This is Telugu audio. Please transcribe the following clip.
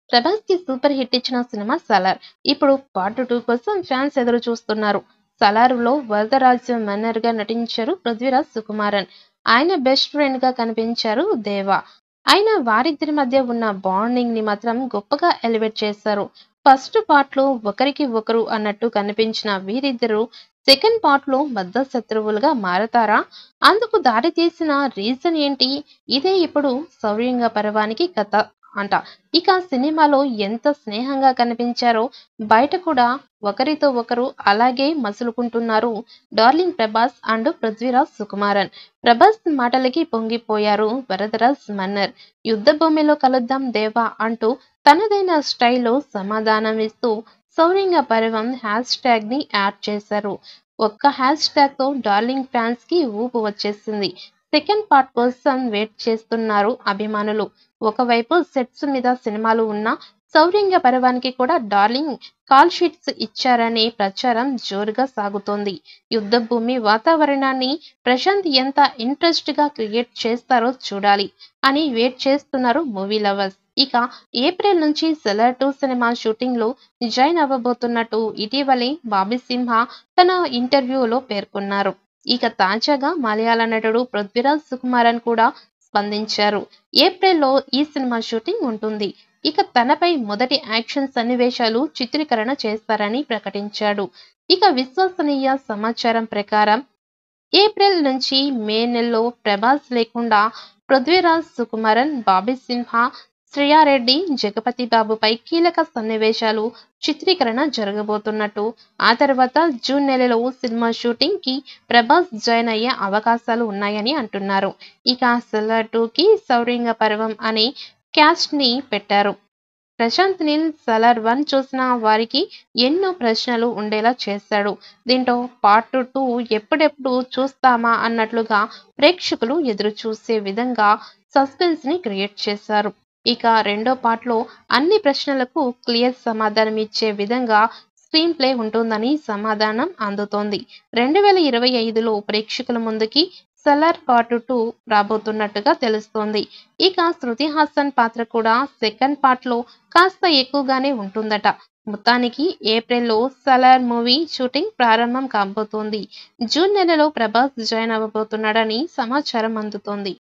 ప్రభాస్ కి సూపర్ హిట్ ఇచ్చిన సినిమా సలార్ ఇప్పుడు పార్ట్ టూ కోసం ఫ్యాన్స్ ఎదురు చూస్తున్నారు సలారులో వరదరాజ్యం మన్నర్ గా నటించారు పృథ్వీరాజ్ సుకుమారన్ ఆయన బెస్ట్ ఫ్రెండ్ గా కనిపించారు దేవా ఆయన వారిద్దరి మధ్య ఉన్న బాండింగ్ ని మాత్రం గొప్పగా ఎలివేట్ చేశారు ఫస్ట్ పార్ట్ లో ఒకరికి ఒకరు అన్నట్టు కనిపించిన వీరిద్దరూ సెకండ్ పార్ట్ లో మద్ద శత్రువులుగా మారతారా అందుకు దారి తీసిన రీజన్ ఏంటి ఇదే ఇప్పుడు సౌర్యంగ పర్వానికి కథ అంట ఇక సినిమాలో ఎంత స్నేహంగా కనిపించారో బయట కూడా ఒకరితో ఒకరు అలాగే మసులుకుంటున్నారు డార్లింగ్ ప్రభాస్ అండ్ పృథ్వీరాజ్ సుకుమారన్ ప్రభాస్ మాటలకి పొంగిపోయారు వరదరాజ్ మన్నర్ యుద్ధ భూమిలో కలుద్దాం దేవా అంటూ తనదైన స్టైల్లో సమాధానం ఇస్తూ సౌర్యంగ పర్వం హ్యాష్ ట్యాగ్ ని యాడ్ చేశారు ఒక్క హ్యాష్ ట్యాగ్ తో డార్లింగ్ ఫ్యాన్స్ కి ఊపు వచ్చేసింది సెకండ్ పార్ట్ కోసం వెయిట్ చేస్తున్నారు అభిమానులు ఒకవైపు సెట్స్ మీద సినిమాలు ఉన్న సౌర్యంగ పర్వానికి కూడా డార్లింగ్ కాల్ షీట్స్ ఇచ్చారనే ప్రచారం జోరుగా సాగుతోంది యుద్ధ భూమి వాతావరణాన్ని ప్రశాంత్ ఎంత ఇంట్రెస్ట్ గా క్రియేట్ చేస్తారో చూడాలి అని వెయిట్ చేస్తున్నారు మూవీ లవర్స్ ఇక ఏప్రిల్ నుంచి సెలర్ టూ సినిమా షూటింగ్ లో జాయిన్ అవ్వబోతున్నట్టు ఇటీవలే బాబీ సింహ తన ఇంటర్వ్యూలో పేర్కొన్నారు ఇక తాజాగా మలయాళ నటుడు పృథ్వీరాజ్ సుకుమారన్ కూడా స్పందించారు ఏప్రిల్లో ఈ సినిమా షూటింగ్ ఉంటుంది ఇక తనపై మొదటి యాక్షన్ సన్నివేశాలు చిత్రీకరణ చేస్తారని ప్రకటించాడు ఇక విశ్వసనీయ సమాచారం ప్రకారం ఏప్రిల్ నుంచి మే నెలలో ప్రభాస్ లేకుండా పృథ్వీరాజ్ సుకుమారన్ బాబీ సింహ శ్రేయారెడ్డి జగపతి బాబుపై కీలక సన్నివేశాలు చిత్రీకరణ జరగబోతున్నట్టు ఆ తర్వాత జూన్ నెలలో సినిమా షూటింగ్ కి ప్రభాస్ జాయిన్ అయ్యే అవకాశాలు ఉన్నాయని అంటున్నారు ఇక సెల్లర్ టూ కి సౌరింగ పర్వం అనే క్యాస్ట్ ని పెట్టారు ప్రశాంత్ నీల్ సలార్ వన్ చూసిన వారికి ఎన్నో ప్రశ్నలు ఉండేలా చేశాడు దీంతో పార్ట్ టూ ఎప్పుడెప్పుడు చూస్తామా అన్నట్లుగా ప్రేక్షకులు ఎదురు చూసే విధంగా సస్పెన్స్ ని క్రియేట్ చేశారు ఇక రెండో పార్ట్ లో అన్ని ప్రశ్నలకు క్లియర్ సమాధానం ఇచ్చే విధంగా స్క్రీన్ ప్లే ఉంటుందని సమాధానం అందుతోంది రెండు వేల ఇరవై ఐదులో ప్రేక్షకుల ముందుకి సలార్ పార్ట్ టూ రాబోతున్నట్టుగా తెలుస్తోంది ఇక శృతి హాసన్ పాత్ర కూడా సెకండ్ పార్ట్ లో కాస్త ఎక్కువగానే ఉంటుందట మొత్తానికి ఏప్రిల్లో సలార్ మూవీ షూటింగ్ ప్రారంభం కాబోతోంది జూన్ నెలలో ప్రభాస్ జాయిన్ అవ్వబోతున్నాడని సమాచారం అందుతోంది